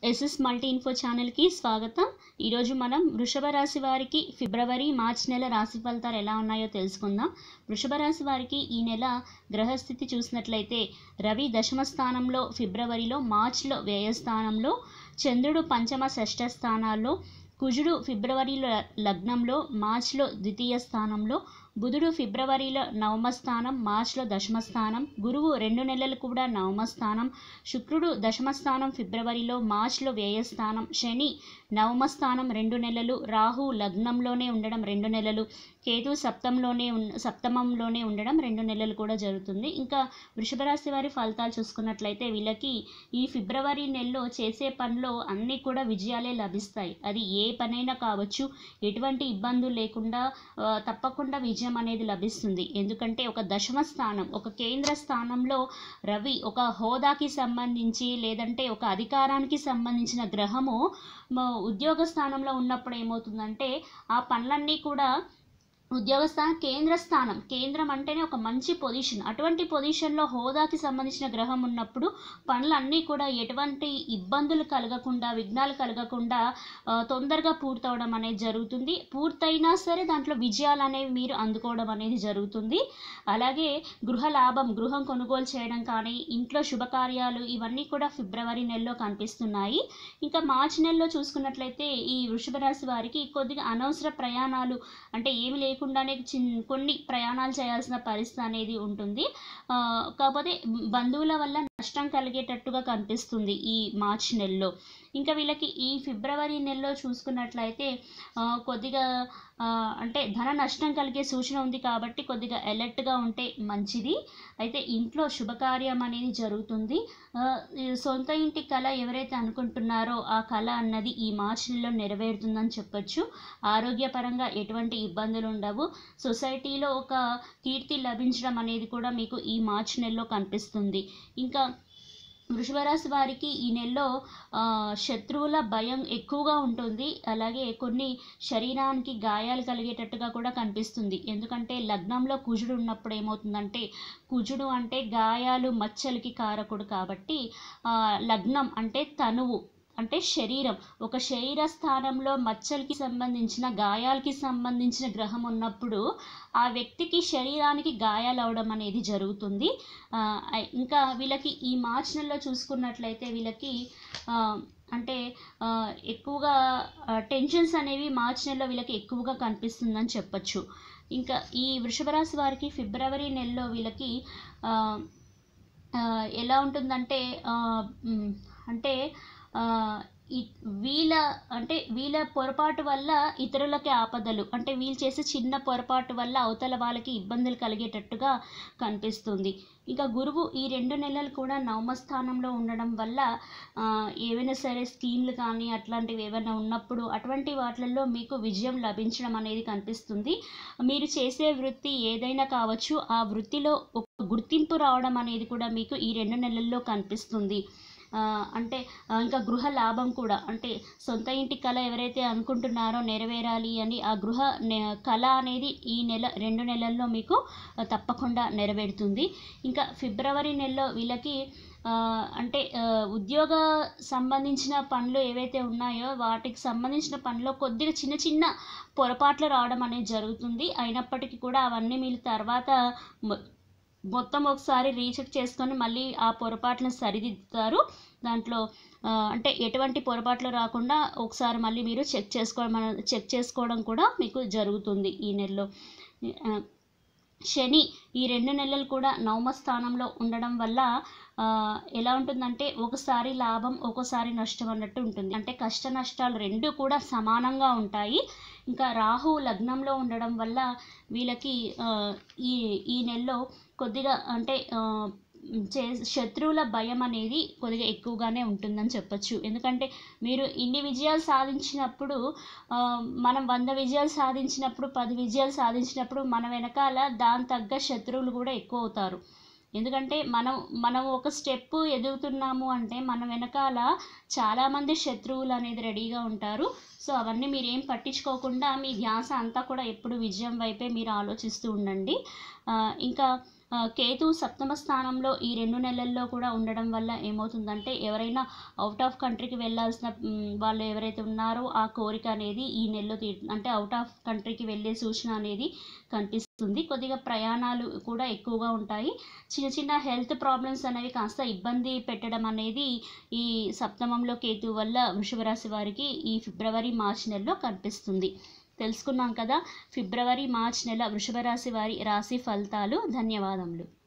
SS multi info ఛానల్కి స్వాగతం ఈరోజు మనం వృషభ రాశి వారికి ఫిబ్రవరి మార్చ్ నెల రాశి ఫలితాలు ఎలా ఉన్నాయో తెలుసుకుందాం వృషభ రాశి వారికి ఈ నెల గ్రహస్థితి చూసినట్లయితే రవి దశమ స్థానంలో ఫిబ్రవరిలో మార్చ్లో వ్యయ స్థానంలో చంద్రుడు పంచమ షష్ఠ స్థానాల్లో కుజుడు ఫిబ్రవరిలో లగ్నంలో మార్చ్లో ద్వితీయ స్థానంలో బుధుడు ఫిబ్రవరిలో నవమ స్థానం మార్చ్లో దశమ స్థానం గురువు రెండు నెలలు కూడా నవమ స్థానం శుక్రుడు దశమ స్థానం ఫిబ్రవరిలో మార్చ్లో వ్యయ స్థానం శని నవమ స్థానం రెండు నెలలు రాహు లగ్నంలోనే ఉండడం రెండు నెలలు కేతు సప్తంలోనే ఉన్న సప్తమంలోనే ఉండడం రెండు నెలలు కూడా జరుగుతుంది ఇంకా వృషభ రాశి వారి ఫలితాలు చూసుకున్నట్లయితే వీళ్ళకి ఈ ఫిబ్రవరి నెలలో చేసే పనిలో అన్నీ కూడా విజయాలే లభిస్తాయి అది ఏ పనైనా కావచ్చు ఎటువంటి ఇబ్బందులు లేకుండా ఆ, తప్పకుండా విజయం అనేది లభిస్తుంది ఎందుకంటే ఒక దశమ స్థానం ఒక కేంద్ర స్థానంలో రవి ఒక హోదాకి సంబంధించి లేదంటే ఒక అధికారానికి సంబంధించిన గ్రహము మ- ఉద్యోగ స్థానంలో ఉన్నప్పుడు ఏమవుతుందంటే ఆ పనులన్నీ కూడా ఉద్యోగ స్థానం కేంద్ర స్థానం కేంద్రం అంటేనే ఒక మంచి పొజిషన్ అటువంటి పొజిషన్లో హోదాకి సంబంధించిన గ్రహం ఉన్నప్పుడు పనులన్నీ కూడా ఎటువంటి ఇబ్బందులు కలగకుండా విఘ్నాలు కలగకుండా ఆ, తొందరగా పూర్తవడం అనేది జరుగుతుంది పూర్తయినా సరే దాంట్లో విజయాలు అనేవి మీరు అందుకోవడం అనేది జరుగుతుంది అలాగే గృహ లాభం గృహం కొనుగోలు చేయడం కానీ ఇంట్లో శుభకార్యాలు ఇవన్నీ కూడా ఫిబ్రవరి నెలలో కనిపిస్తున్నాయి ఇంకా మార్చి నెలలో చూసుకున్నట్లయితే ఈ వృషభ రాశి వారికి కొద్దిగా అనవసర ప్రయాణాలు అంటే ఏమి లేకుండానే చిన్ కొన్ని ప్రయాణాలు చేయాల్సిన పరిస్థితి అనేది ఉంటుంది ఆ, కాకపోతే బంధువుల వల్ల నష్టం కలిగేటట్టుగా కనిపిస్తుంది ఈ మార్చ్ నెలలో ఇంకా వీళ్ళకి ఈ ఫిబ్రవరి నెలలో చూసుకున్నట్లయితే ఆ, కొద్దిగా ఆ, అంటే ధన నష్టం కలిగే సూచన ఉంది కాబట్టి కొద్దిగా అలర్ట్గా ఉంటే మంచిది అయితే ఇంట్లో శుభకార్యం అనేది జరుగుతుంది ఆ, ఈ సొంత ఇంటి కళ ఎవరైతే అనుకుంటున్నారో ఆ కళ అన్నది ఈ మార్చి నెలలో నెరవేరుతుందని చెప్పొచ్చు ఆరోగ్యపరంగా ఎటువంటి ఇబ్బందులు ఉండవు సొసైటీలో ఒక కీర్తి లభించడం అనేది కూడా మీకు ఈ మార్చి నెలలో కనిపిస్తుంది ఇంకా వృషభ రాశి వారికి ఈ నెలలో ఆ, శత్రువుల భయం ఎక్కువగా ఉంటుంది అలాగే కొన్ని శరీరానికి గాయాలు కలిగేటట్టుగా కూడా కనిపిస్తుంది ఎందుకంటే లగ్నంలో కుజుడు ఉన్నప్పుడు ఏమవుతుందంటే కుజుడు అంటే గాయాలు మచ్చలకి కారకుడు కాబట్టి ఆ, లగ్నం అంటే తనువు అంటే శరీరం ఒక శరీర స్థానంలో మచ్చలకి సంబంధించిన గాయాలకి సంబంధించిన గ్రహం ఉన్నప్పుడు ఆ వ్యక్తికి శరీరానికి గాయాలు అవడం అనేది జరుగుతుంది ఆ, ఐ- ఇంకా వీళ్ళకి ఈ మార్చ్ నెలలో చూసుకున్నట్లయితే వీళ్ళకి ఆ, అంటే ఆ, ఎక్కువగా టెన్షన్స్ అనేవి మార్చ్ నెలలో వీళ్ళకి ఎక్కువగా కనిపిస్తుందని చెప్పొచ్చు ఇంకా ఈ వృషభ రాశి వారికి ఫిబ్రవరి నెలలో వీళ్ళకి ఆ, ఆ, ఎలా ఉంటుందంటే ఆ, మ్, అంటే ఆ, ఈ- వీళ్ళ అంటే వీళ్ళ పొరపాటు వల్ల ఇతరులకి ఆపదలు అంటే వీళ్ళు చేసే చిన్న పొరపాటు వల్ల అవతల వాళ్ళకి ఇబ్బందులు కలిగేటట్టుగా కనిపిస్తుంది ఇంకా గురువు ఈ రెండు నెలలు కూడా నవమ స్థానంలో ఉండడం వల్ల ఆ, ఏవైనా సరే స్కీమ్లు కానీ అట్లాంటివి ఏమైనా ఉన్నప్పుడు అటువంటి వాటిల్లో మీకు విజయం లభించడం అనేది కనిపిస్తుంది మీరు చేసే వృత్తి ఏదైనా కావచ్చు ఆ వృత్తిలో ఒక గుర్తింపు రావడం అనేది కూడా మీకు ఈ రెండు నెలల్లో కనిపిస్తుంది ఆ, అంటే ఆ, ఇంకా గృహ లాభం కూడా అంటే సొంత ఇంటి కళ ఎవరైతే అనుకుంటున్నారో నెరవేరాలి అని ఆ గృహ నె- కళ అనేది ఈ నెల రెండు నెలల్లో మీకు ఆ, తప్పకుండా నెరవేరుతుంది ఇంకా ఫిబ్రవరి నెలలో వీళ్ళకి ఆ, అంటే ఆ, ఉద్యోగ సంబంధించిన పనులు ఏవైతే ఉన్నాయో వాటికి సంబంధించిన పనిలో కొద్దిగా చిన్న చిన్న పొరపాట్లు రావడం అనేది జరుగుతుంది అయినప్పటికీ కూడా అవన్నీ మీరు తర్వాత మొ- మొత్తం ఒకసారి రీచెక్ చేసుకొని మళ్ళీ ఆ పొరపాట్లను సరిదిద్దుతారు దాంట్లో ఆ, అంటే ఎటువంటి పొరపాట్లు రాకుండా ఒకసారి మళ్ళీ మీరు చెక్ చేసుకోవడం మన- చెక్ చేసుకోవడం కూడా మీకు జరుగుతుంది ఈ నెలలో ఆ, శని ఈ రెండు నెలలు కూడా నవమ స్థానంలో ఉండడం వల్ల ఆ, ఎలా ఉంటుందంటే ఒకసారి లాభం ఒక్కోసారి నష్టం అన్నట్టు ఉంటుంది అంటే కష్ట నష్టాలు రెండు కూడా సమానంగా ఉంటాయి ఇంకా రాహు లగ్నంలో ఉండడం వల్ల వీళ్ళకి ఆ, ఈ ఈ నెలలో కొద్దిగా అంటే ఆ, చే శత్రువుల భయం అనేది కొద్దిగా ఎక్కువగానే ఉంటుందని చెప్పొచ్చు ఎందుకంటే మీరు ఇన్ని విజయాలు సాధించినప్పుడు ఆ, మనం వంద విజయాలు సాధించినప్పుడు పది విజయాలు సాధించినప్పుడు మన వెనకాల దాని తగ్గ శత్రువులు కూడా ఎక్కువ అవుతారు ఎందుకంటే మనం మనం ఒక స్టెప్ ఎదుగుతున్నాము అంటే మన వెనకాల చాలామంది శత్రువులు అనేది రెడీగా ఉంటారు సో అవన్నీ మీరు ఏం పట్టించుకోకుండా మీ ధ్యాస అంతా కూడా ఎప్పుడు విజయం వైపే మీరు ఆలోచిస్తూ ఉండండి ఆ, ఇంకా ఆ, కేతు సప్తమ స్థానంలో ఈ రెండు నెలల్లో కూడా ఉండడం వల్ల ఏమవుతుందంటే ఎవరైనా అవుట్ ఆఫ్ కంట్రీకి వెళ్ళాల్సిన మ్, వాళ్ళు ఎవరైతే ఉన్నారో ఆ కోరిక అనేది ఈ నెలలో తీ అంటే అవుట్ ఆఫ్ కంట్రీకి వెళ్ళే సూచన అనేది కనిపిస్తుంది కొద్దిగా ప్రయాణాలు కూడా ఎక్కువగా ఉంటాయి చిన్న చిన్న హెల్త్ ప్రాబ్లమ్స్ అనేవి కాస్త ఇబ్బంది పెట్టడం అనేది ఈ సప్తమంలో కేతు వల్ల వృషభ రాశి వారికి ఈ ఫిబ్రవరి మార్చ్ నెలలో కనిపిస్తుంది తెలుసుకున్నాం కదా ఫిబ్రవరి మార్చ్ నెల వృషభ రాశి వారి రాశి ఫలితాలు ధన్యవాదములు